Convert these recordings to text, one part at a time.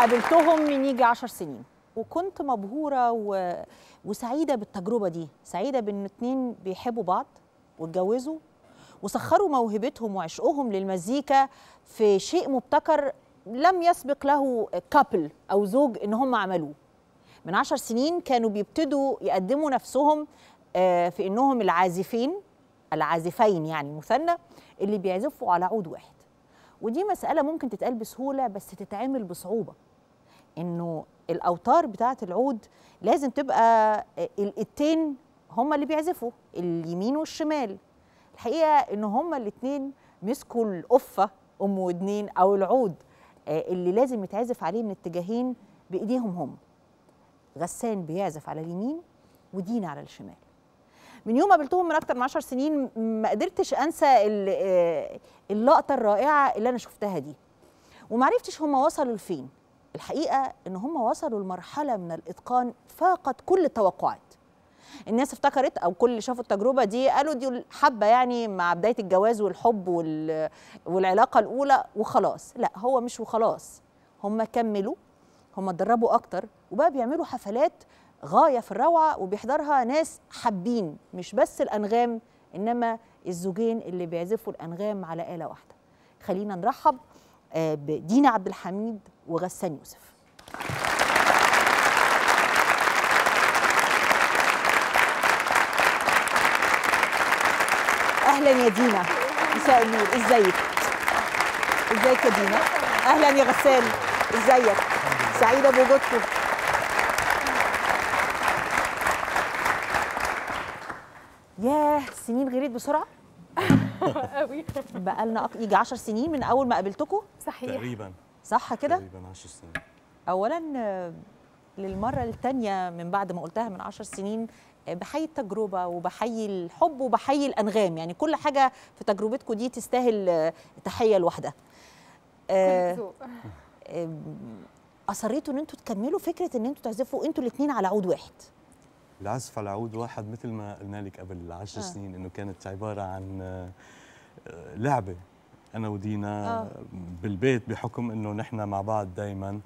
قابلتهم من يجي عشر سنين وكنت مبهورة و... وسعيدة بالتجربة دي سعيدة بأن اتنين بيحبوا بعض واتجوزوا وسخروا موهبتهم وعشقهم للمزيكا في شيء مبتكر لم يسبق له كابل أو زوج إن هم عملوه من عشر سنين كانوا بيبتدوا يقدموا نفسهم آه، في إنهم العازفين العازفين يعني مثنى اللي بيعزفوا على عود واحد ودي مسألة ممكن تتقال بسهولة بس تتعمل بصعوبة انه الاوتار بتاعه العود لازم تبقى الايدتين هما اللي بيعزفوا اليمين والشمال الحقيقه ان هما الاثنين مسكوا القفه ام ودنين او العود آه، اللي لازم يتعزف عليه من اتجاهين بايديهم هم غسان بيعزف على اليمين ودينا على الشمال من يوم ما قابلتهم من اكتر من عشر سنين ما قدرتش انسى ال- آه، اللقطه الرائعه اللي انا شفتها دي ومعرفتش هم وصلوا لفين الحقيقه ان هم وصلوا لمرحله من الاتقان فاقت كل التوقعات الناس افتكرت او كل اللي شافوا التجربه دي قالوا دي حبه يعني مع بدايه الجواز والحب وال... والعلاقه الاولى وخلاص لا هو مش وخلاص هم كملوا هم اتدربوا اكتر وبقى بيعملوا حفلات غايه في الروعه وبيحضرها ناس حابين مش بس الانغام انما الزوجين اللي بيعزفوا الانغام على اله واحده خلينا نرحب آه، بدينا عبد الحميد وغسان يوسف اهلا يا دينا مساء النور ازيك ازيك يا دينا اهلا يا غسان ازيك سعيده بوجودكم ياه السنين غيرت بسرعه قوي بقى لنا يجي 10 سنين من اول ما قابلتكم صحيح تقريبا صح كده تقريبا 10 سنين اولا آه، للمره الثانيه من بعد ما قلتها منعشر سنين آه، بحيي التجربه وبحيي الحب وبحيي الانغام يعني كل حاجه في تجربتكم دي تستاهل آه، تحيه لوحدها آه، كل ذوق. آم، اصريتوا ان انتوا تكملوا فكره ان انتوا تعزفوا انتوا الاثنين على عود واحد العزف على عود واحد مثل ما قلنا لك قبل 10 آه. سنين انه كانت عباره عن آه، آه، لعبه انا ودينا آه. بالبيت بحكم انه نحن مع بعض دائما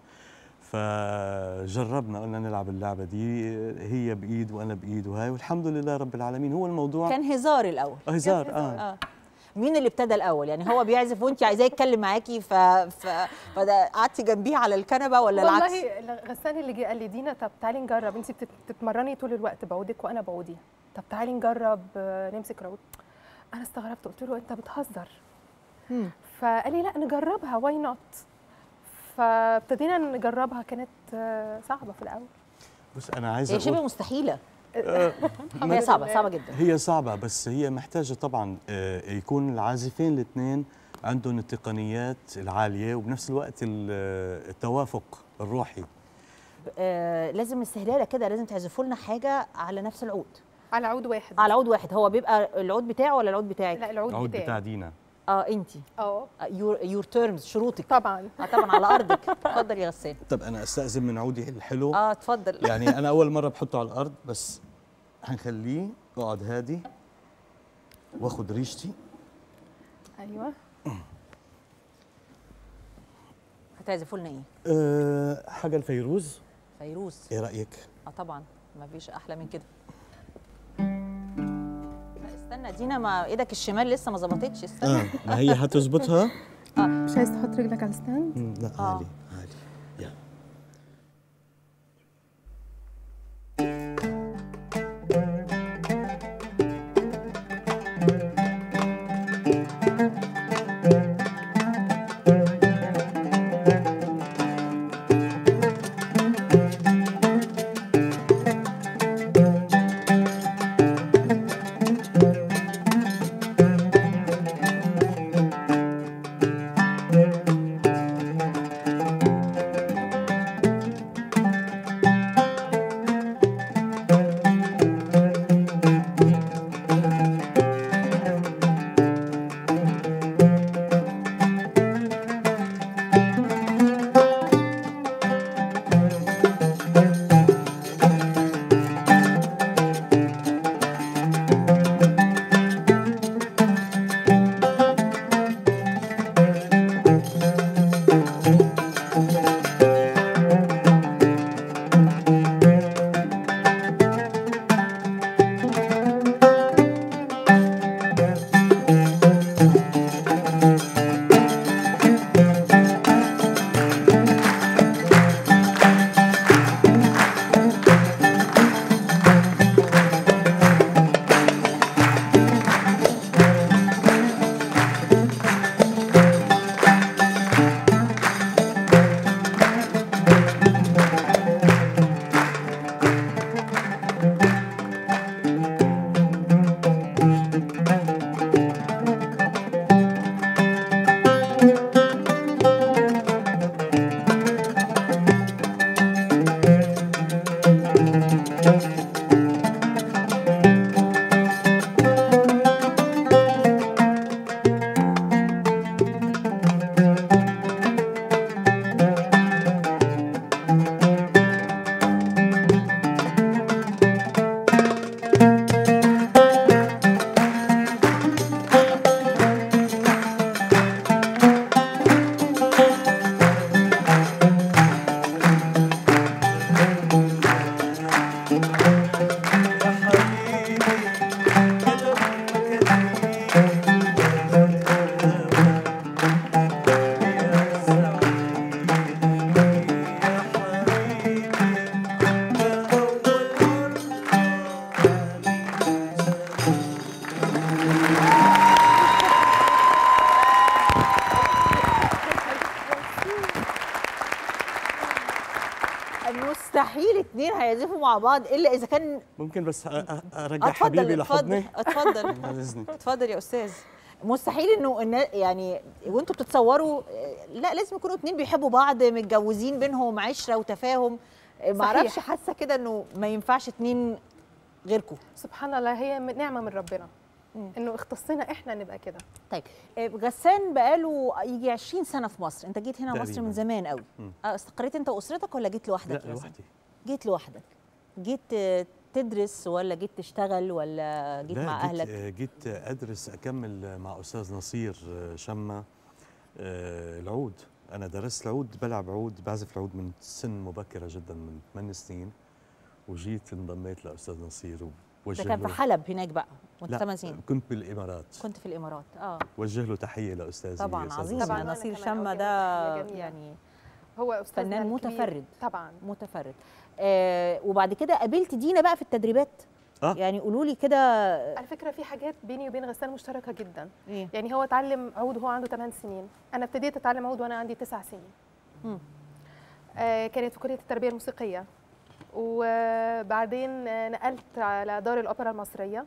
فجربنا قلنا نلعب اللعبه دي هي بايد وانا بايد وهاي والحمد لله رب العالمين هو الموضوع كان هزار الاول هزار كان اه اه مين اللي ابتدى الاول يعني هو بيعزف وانت عايزاه يتكلم معاكي ف... ف... فده قعدتي جنبيه على الكنبه ولا العكس والله غسان اللي جه قال لي دينا طب تعالي نجرب انت بتت- بتتمرني طول الوقت بعودك وانا بعودي طب تعالي نجرب آه، نمسك راود انا استغربت قلت له انت بتهزر مم. فقال لي لا نجربها واي نوت فابتدينا نجربها كانت آه، صعبه في الاول بس انا عايز هي شبه اقول مستحيله الحمد هي صعبه لله. صعبه جدا هي صعبة بس هي محتاجة طبعا آه، يكون العازفين الاثنين عندهم التقنيات العالية وبنفس الوقت ال- التوافق الروحي آه لازم استهلاله كده لازم تعزفوا لنا حاجه على نفس العود على عود واحد على عود واحد هو بيبقى العود بتاعه ولا العود بتاعك لا العود, العود بتاعي بتاع دينا اه انت اه يور يور تيرمز شروطك طبعا اه طبعا على ارضك اتفضل يا غسان طب أنا أستأذن من عودي الحلو اه اتفضل يعني أنا أول مرة بحطه على الأرض بس هنخليه اقعد هادي واخد ريشتي ايوه هتعزفوا لنا ايه أه حاجة الفيروز فيروز إيه رأيك؟ اه طبعا ما فيش احلى من كده لا استنى دينا ما ايدك الشمال لسه ما ظبطتش استنى آه ما هي هتظبطها مش عايز تحط رجلك على الستاند مم، لا آه. عالي عالي يلا هيعزفوا مع بعض الا اذا كان ممكن بس أ- أ- ارجع اتفضل حبيبي اتفضل لحضني اتفضل بعد اذنك اتفضل يا استاذ مستحيل انه إن يعني وانتوا بتتصوروا آه، لا لازم يكونوا اتنين بيحبوا بعض متجوزين بينهم عشره وتفاهم آه، معرفش صحيح. حاسه كده انه ما ينفعش اتنين غيركم سبحان الله هي من- نعمه من ربنا مم. انه اختصنا احنا نبقى كده طيب آه، غسان بقاله يجي 20 سنه في مصر انت جيت هنا مصر تقريباً. من زمان قوي مم. آه، استقريت انت واسرتك ولا جيت لوحدك لا يا غسان؟ لوحدي جيت لوحدك جيت آه، تدرس ولا جيت تشتغل ولا جيت لا مع جيت اهلك جيت ادرس اكمل مع استاذ نصير شما آه، العود انا درست العود بلعب عود بعزف العود من سن مبكره جدا من 8 سنين وجيت انضميت لاستاذ نصير ده ووجه كان في له حلب هناك بقى وانت لا 8 سنين كنت بالامارات كنت في الامارات اه وجه له تحيه لاستاذي طبعا أستاذ عظيم نصير. طبعاً، طبعا وأنا نصير كمان شما أوجه ده تحية جميلة. يعني هو استاذنا فنان الكبير. متفرد. طبعا متفرد آه وبعد كده قابلت دينا بقى في التدريبات آه. يعني قولوا لي كده على فكره في حاجات بيني وبين غسان مشتركه جدا ايه يعني هو اتعلم عود وهو عنده 8 سنين انا ابتديت اتعلم عود وانا عندي 9 سنين مم. آه كانت في كليه التربيه الموسيقيه وبعدين آه، نقلت على دار الاوبرا المصريه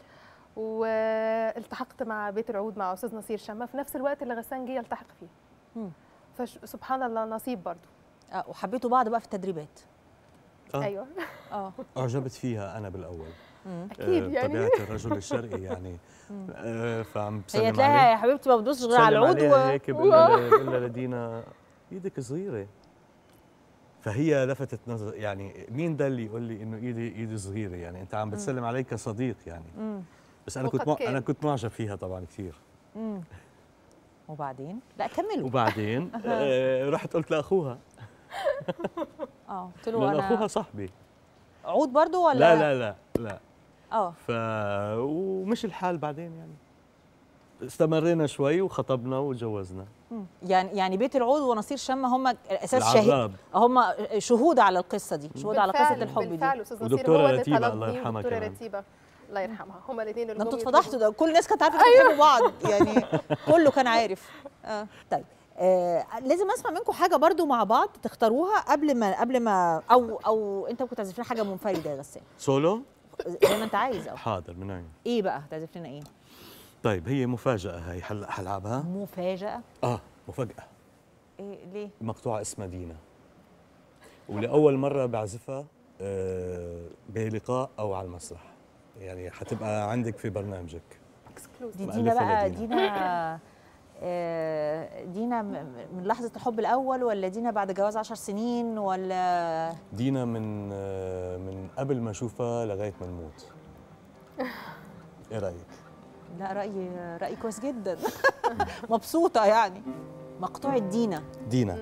والتحقت مع بيت العود مع استاذ نصير شما في نفس الوقت اللي غسان جه يلتحق فيه مم. فسبحان الله نصيب برضو آه وحبيتوا بعض بقى في التدريبات آه. ايوه اه اعجبت فيها انا بالاول مم. اكيد آه، يعني طبيعه الرجل الشرقي يعني آه، فعم هي بسلم تلاقيها عليه يا حبيبتي ما بتدوسش غير على بسلم العود عليها و... هيك بقول لها بقول لها لدينا ايدك صغيره فهي لفتت نظر يعني مين ده اللي يقول لي انه ايدي ايدي صغيره يعني انت عم بتسلم علي كصديق يعني مم. بس انا وقد كنت مع... كان. انا كنت معجب فيها طبعا كثير مم. وبعدين لا كملوا وبعدين آه رحت قلت لاخوها اه قلت له لان اخوها انا صاحبي عود برضو ولا لا لا لا لا اه ف ومش الحال بعدين يعني استمرينا شوي وخطبنا وتجوزنا مم. يعني يعني بيت العود ونصير شما هم الاساس شاهد العراب هم شهود على القصه دي شهود على قصه بالفعل- الحب دي بالفعل استاذ نصير ودكتورة هو اللي رتيبة، طلبني الله يرحمها ودكتوره كمان. رتيبه الله يرحمها هما الاثنين ده انتوا اتفضحتوا ده كل الناس كانت عارفه انتوا بتحبوا بعض يعني كله كان عارف اه طيب آه لازم اسمع منكم حاجه برضو مع بعض تختاروها قبل ما قبل ما او او انت ممكن تعزف لنا حاجه منفرده يا غسان سولو زي ما انت عايز اه حاضر من عين ايه بقى هتعزف لنا ايه طيب هي مفاجأة هي هلا حلعبها مفاجاه اه مفاجأة ايه ليه مقطوعة اسمها دينا ولأول مرة بعزفها آه بلقاء أو على المسرح يعني حتبقى عندك في برنامجك اكسكلوزيف دي مؤلفة دينا بقى لدينا. دينا آه، دينا م- من لحظة الحب الأول ولا دينا بعد جواز عشر سنين ولا دينا من آه من قبل ما أشوفها لغاية ما نموت إيه رأيك؟ لا رأيي رأيي كويس جدا مبسوطة يعني مقطوعة دينا دينا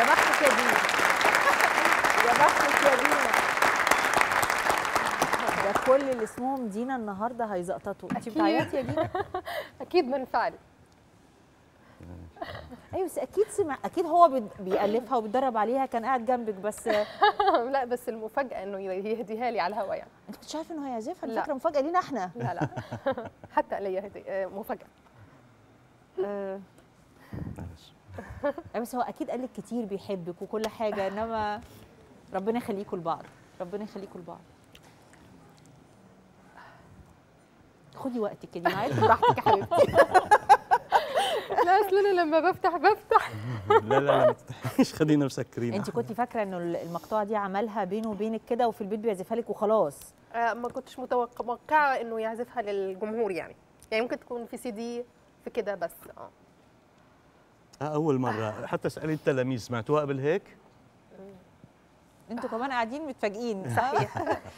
يا بختك يا دينا يا بختك يا دينا ده كل اللي اسمهم دينا النهارده هيزقططوا انت أكيد. بتعيطي يا دينا اكيد بنفعل ايوه بس اكيد سمع اكيد هو بيد- بيألفها وبيتدرب عليها كان قاعد جنبك بس لا بس المفاجاه انه يهديها لي على الهوا يعني انت كنت شايفه انه هيعزفها لا. الفكره مفاجاه لينا احنا لا لا حتى ليا هدي آه، مفاجاه آه، معلش أيوة بس هو اكيد قال لك كتير بيحبك وكل حاجه انما ربنا يخليكم لبعض ربنا يخليكم لبعض خدي وقتك كده معاكي براحتك يا حبيبتي لا اصل انا لما بفتح بفتح لا لا لا ما تفتحيش خلينا مسكرين انت كنت فاكره انه المقطوعه دي عملها بينه وبينك كده وفي البيت بيعزفها لك وخلاص آه، ما كنتش متوقع- متوقعه انه يعزفها للجمهور يعني يعني ممكن تكون في سي دي في كده بس اه آه، اول مره حتى اسالي التلاميذ سمعتوها قبل هيك انتوا كمان قاعدين متفاجئين صحيح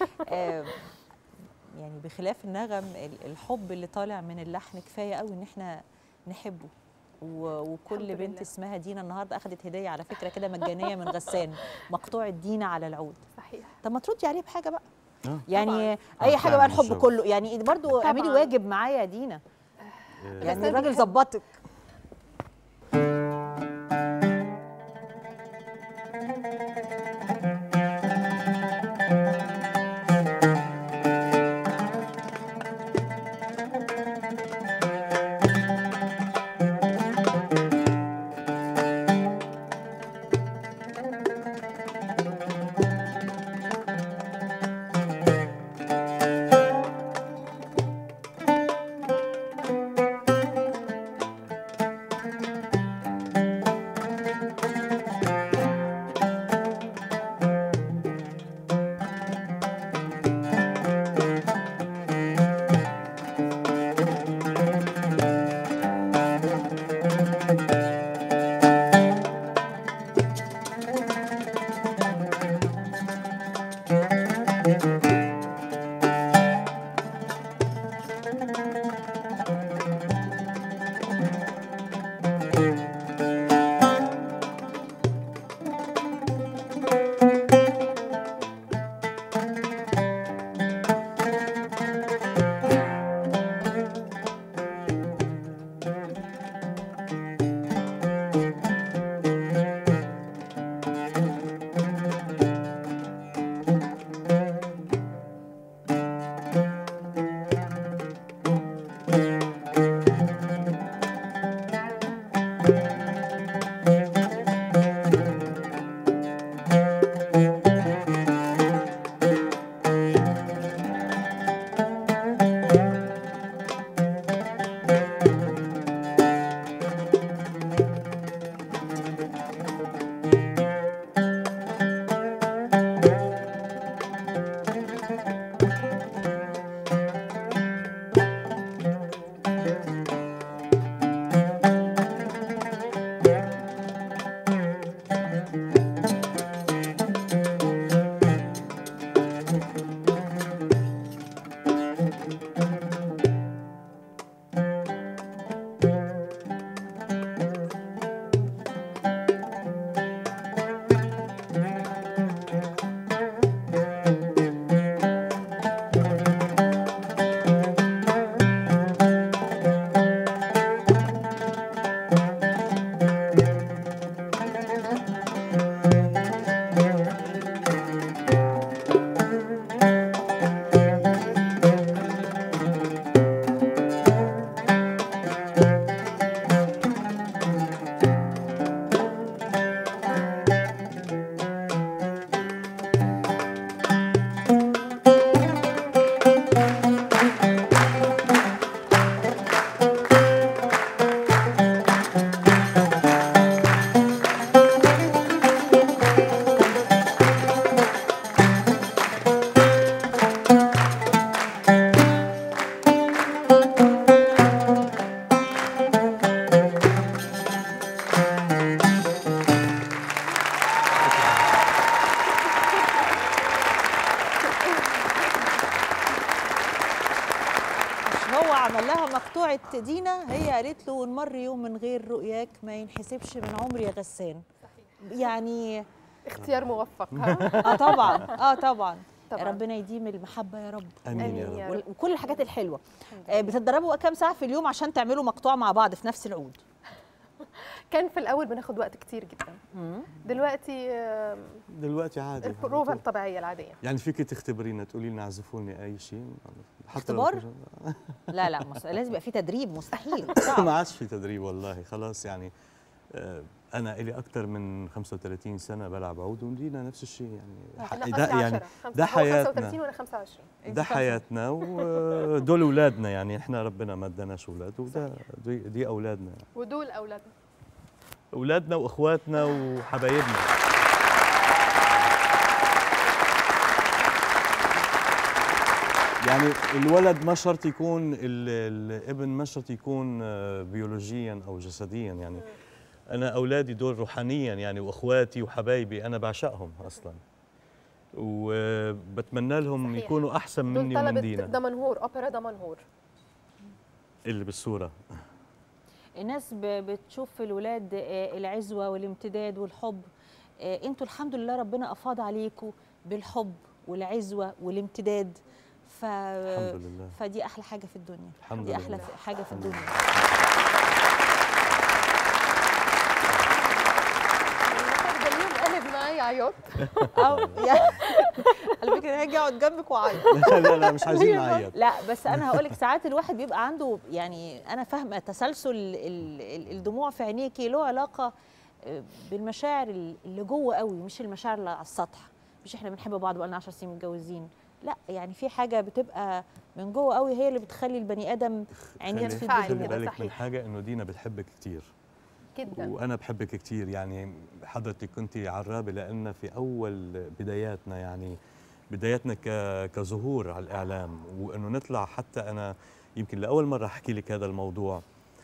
يعني بخلاف النغم ال- الحب اللي طالع من اللحن كفايه قوي ان احنا نحبه و- وكل الحمد بنت لله. اسمها دينا النهارده اخذت هديه على فكره كده مجانيه من غسان مقطوعه دينا على العود صحيح طب ما تردي عليه بحاجه بقى آه. يعني طبعاً. اي آه، حاجه بقى فعلاً الحب الجو. كله يعني برضو اعملي طبعاً. واجب معايا يا دينا آه، يعني أنا الراجل بحب- ظبطك هو عمل لها مقطوعة دينا هي قالت له نمر يوم من غير رؤياك ما ينحسبش من عمري يا غسان يعني اختيار موفق ها اه طبعا اه طبعا طبعاً. ربنا يديم المحبه يا رب امين يا آمين يا رب وال- وكل الحاجات الحلوه آه، بتتدربوا كام ساعه في اليوم عشان تعملوا مقطوعه مع بعض في نفس العود كان في الاول بناخد وقت كتير جدا دلوقتي آم، دلوقتي عادي البروفه الطبيعيه العاديه يعني فيك تختبرينا تقولي لنا اعزفوني اي شيء حتى لو اختبار؟ كنت- لا لا مس- لازم يبقى في تدريب مستحيل ما صعب عادش في تدريب والله خلاص يعني آه، انا إلي أكثر من 35 سنة بلعب عود ودينا نفس الشيء يعني احنا ده خمسة يعني عشرة. خمسة- ده هو حياتنا. 35 وانا 25 ده حياتنا ودول اولادنا يعني احنا ربنا ما اداناش اولاد وده دي, دي اولادنا ودول اولادنا اولادنا واخواتنا وحبايبنا يعني الولد ما شرط يكون ال- الابن ما شرط يكون آه، بيولوجيا او جسديا يعني انا اولادي دول روحانيا يعني واخواتي وحبايبي انا بعشقهم اصلا وبتمنى لهم صحيح. يكونوا احسن دول مني ومن طلبه دينا دمنهور اوبرا دمنهور اللي بالصوره الناس ب- بتشوف في الولاد آه، العزوه والامتداد والحب آه، انتوا الحمد لله ربنا افاض عليكم بالحب والعزوه والامتداد ف الحمد لله فدي احلى حاجه في الدنيا الحمد دي احلى لله. في- حاجه في الحمد الدنيا ده اليوم قلب معايا عياط او يعني على فكره هاجي اقعد جنبك واعيط لا لا لا مش عايزين نعيط لا بس انا هقول لك ساعات الواحد بيبقى عنده يعني انا فاهمه تسلسل ال- ال- الدموع في عينيكي له علاقه آه، بالمشاعر ال- اللي جوه قوي مش المشاعر اللي على السطح مش احنا بنحب بعض بقالنا 10 سنين متجوزين لا يعني في حاجه بتبقى من جوه قوي هي اللي بتخلي البني ادم عينيه خلي- تفيض فعلا خلي بالدموع كده، بالك صحيح. من حاجه انه دينا بتحبك كثير جدا وانا بحبك كثير يعني حضرتك كنت عرابه لان في اول بداياتنا يعني بداياتنا ك- كظهور على الاعلام وانه نطلع حتى انا يمكن لاول مره احكي لك هذا الموضوع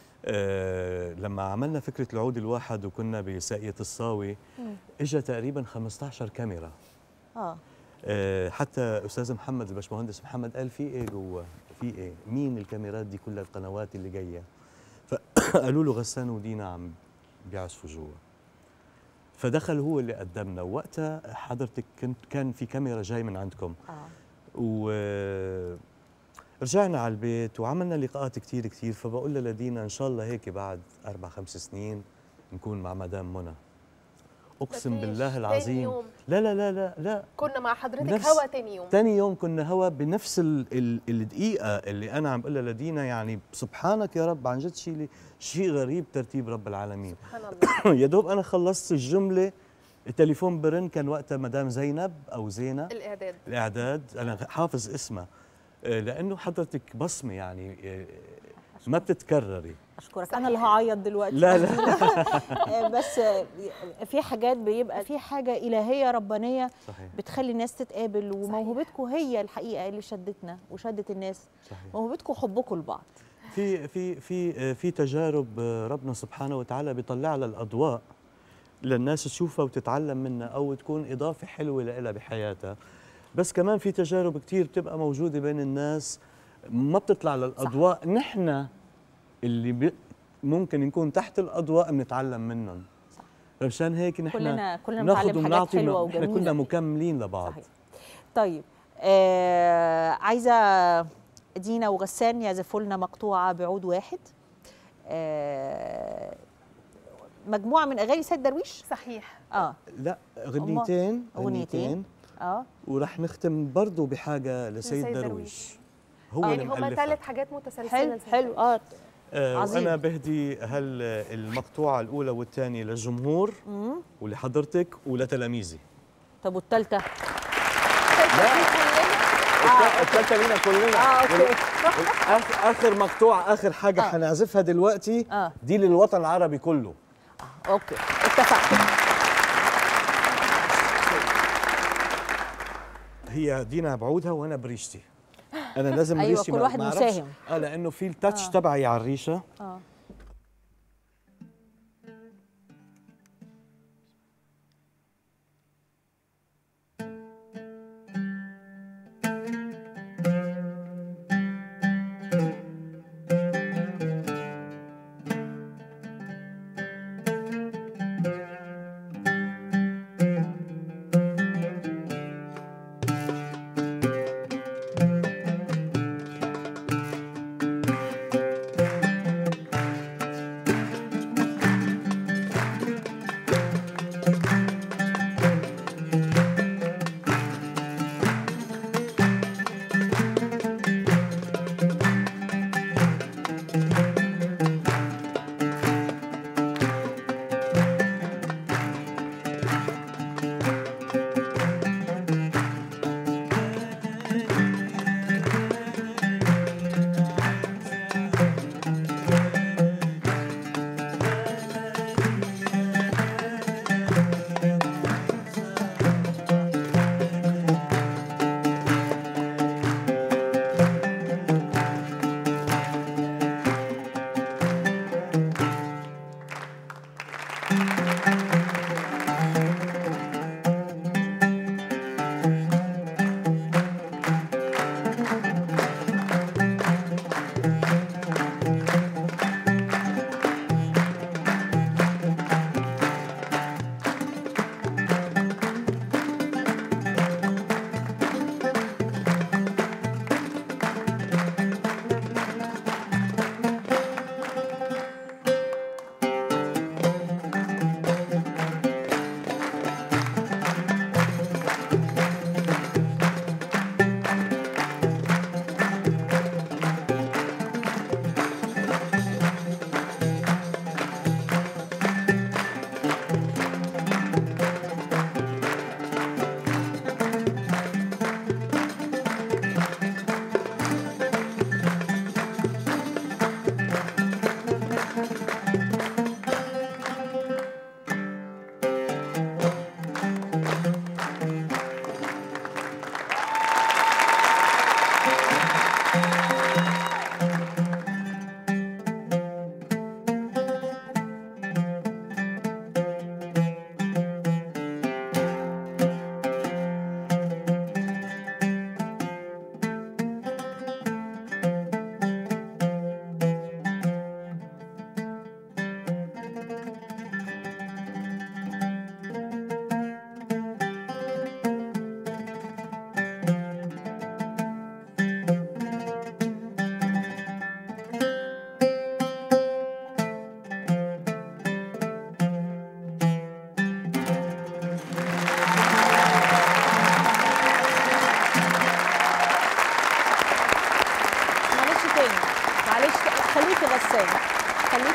أه لما عملنا فكره العود الواحد وكنا بساقيه الصاوي اجى تقريبا 15 كاميرا اه أه حتى استاذ محمد الباشمهندس محمد قال في ايه جوا في ايه مين الكاميرات دي كلها القنوات اللي جايه فقالوا له غسان ودينا عم بيعزفوا جوا فدخل هو اللي قدمنا وقتها حضرتك كنت كان في كاميرا جاي من عندكم اه و رجعنا على البيت وعملنا لقاءات كتير كتير فبقول لها لدينا ان شاء الله هيك بعد اربع خمس سنين نكون مع مدام منى اقسم مفيش. بالله تاني العظيم يوم. لا لا لا لا لا كنا مع حضرتك نفس- هوا تاني يوم تاني يوم كنا هوا بنفس ال ال الدقيقة اللي أنا عم بقول لها لدينا يعني سبحانك يا رب عن جد شيء شيء غريب ترتيب رب العالمين سبحان الله يا دوب أنا خلصت الجملة التليفون برن كان وقتها مدام زينب أو زينة الاعداد الإعداد أنا حافظ اسمها آه، لأنه حضرتك بصمة يعني آه، ما بتتكرري اشكرك انا اللي هعيط دلوقتي لا لا آه، بس آه، في حاجات بيبقى في حاجه الهيه ربانيه صحيح بتخلي الناس تتقابل وموهبتكم هي الحقيقه اللي شدتنا وشدت الناس صحيح موهبتكم وحبكم لبعض في في في آه، في تجارب آه، ربنا سبحانه وتعالى بيطلع لها الاضواء للناس تشوفها وتتعلم منها او تكون اضافه حلوه لها بحياتها بس كمان في تجارب كتير بتبقى موجوده بين الناس ما بتطلع للاضواء نحن اللي بي ممكن نكون تحت الاضواء بنتعلم منهم صح. مشان هيك نحن كلنا كلنا ناخذ بنتعلم حاجات ونعطي حلوه نحن كلنا وجميله مكملين لبعض صحيح طيب آه عايزه دينا وغسان يعزفوا لنا مقطوعه بعود واحد آه مجموعه من اغاني سيد درويش صحيح اه لا اغنيتين أغنيتين. اه ورح نختم برضه بحاجه لسيد لسيد درويش درويش. هو يعني اللي هما مؤلفها. ثلاث حاجات متسلسله حلو لسيد حلو درويش. اه آه عظيم. وانا بهدي هال المقطوعه الاولى والثانيه للجمهور مم. ولحضرتك ولتلاميذي طب والثالثه الثالثه لينا كلنا اه اوكي آخر, اخر مقطوعه اخر حاجه آه. حنعزفها دلوقتي اه دي للوطن العربي كله اوكي اتفقنا هي دينا بعودها وانا بريشتي انا لازم أيوة، ريشتي كل ما- واحد ما أعرفش- مساهم. اه لانه في التاتش آه. تبعي على الريشه اه يا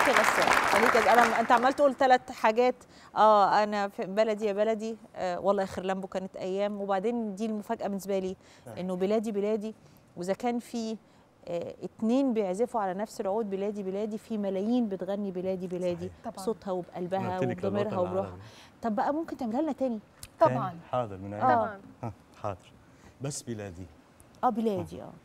خليك يا غسان خليك يا انا انت عمال تقول ثلاث حاجات اه انا في بلدي يا بلدي آه والله يا خرلمبو كانت ايام وبعدين دي المفاجاه بالنسبه لي انه بلادي بلادي واذا كان في آه اتنين بيعزفوا على نفس العود بلادي بلادي في ملايين بتغني بلادي بلادي طبعاً. بصوتها وبقلبها قلت لك للوطن وبضميرها وبروحها العربي. طب بقى ممكن تعملها لنا تاني طبعا تاني؟ حاضر من آه. عيني طبعا ها، حاضر بس بلادي اه بلادي اه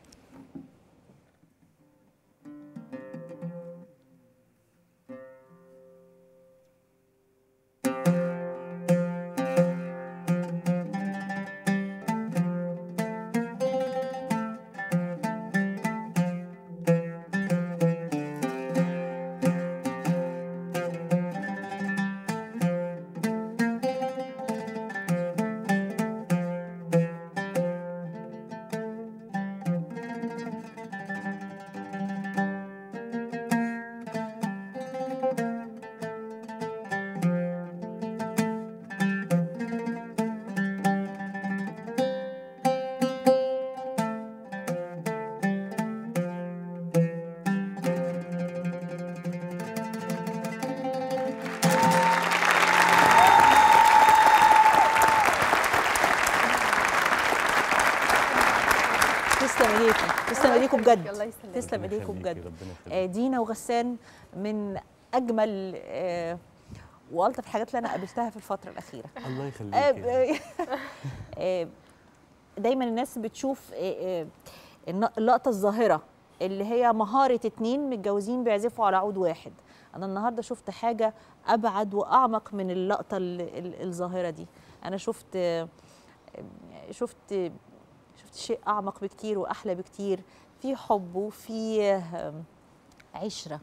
تسلم ايديكم تسلم ايديكم بجد الله يسلمك تسلم ربنا ايديكم يخليكي، بجد ربنا آه، يخليكي. دينا وغسان من اجمل آه، والطف الحاجات اللي انا قابلتها في الفتره الاخيره الله آه، يخليك آه، دايما الناس بتشوف آه، آه، الن- اللقطه الظاهره اللي هي مهاره اتنين متجوزين بيعزفوا على عود واحد انا النهارده شفت حاجه ابعد واعمق من اللقطه ال- ال- الظاهره دي انا شفت آه، شفت شفت شيء اعمق بكتير واحلى بكتير في حب وفي آه، عشره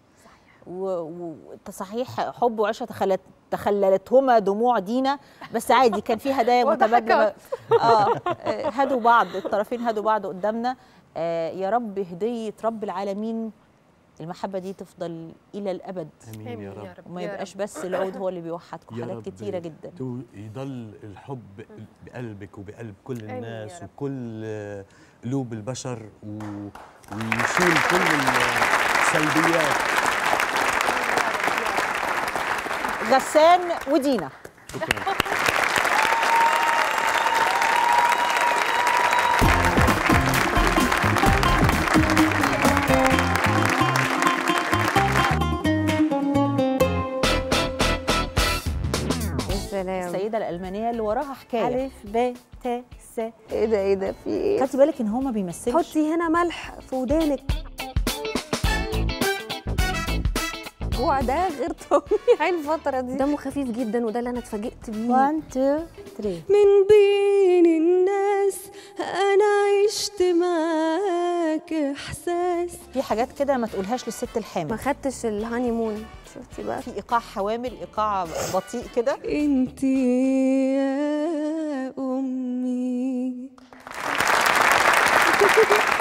وصحيح حب وعشره تخلت تخللتهما دموع دينا بس عادي كان في هدايا متبادله وضحكات. اه آه، هدوا بعض الطرفين هدوا بعض قدامنا آه يا رب هديه رب العالمين المحبه دي تفضل الى الابد امين يا رب وما يا يبقاش رب. بس العود هو اللي بيوحدكم يا حاجات رب كتيره جدا تو- يضل الحب بقلبك وبقلب كل آمين يا الناس رب. وكل آه، قلوب البشر و... ويشيل كل السلبيات غسان ودينا شكرا يا سلام السيده الالمانيه اللي وراها حكايه الف ب ت س ايه ده ايه ده في ايه خدتي بالك ان هو ما بيمثلش حطي هنا ملح في ودانك الجوع ده غير طبيعي الفترة دي دمه خفيف جدا وده اللي انا اتفاجئت بيه 1 2 3 من بين الناس انا عشت معاك احساس في حاجات كده ما تقولهاش للست ما الحامل خدتش الهاني مون شفتي بقى في ايقاع حوامل ايقاع بطيء كده انت يا امي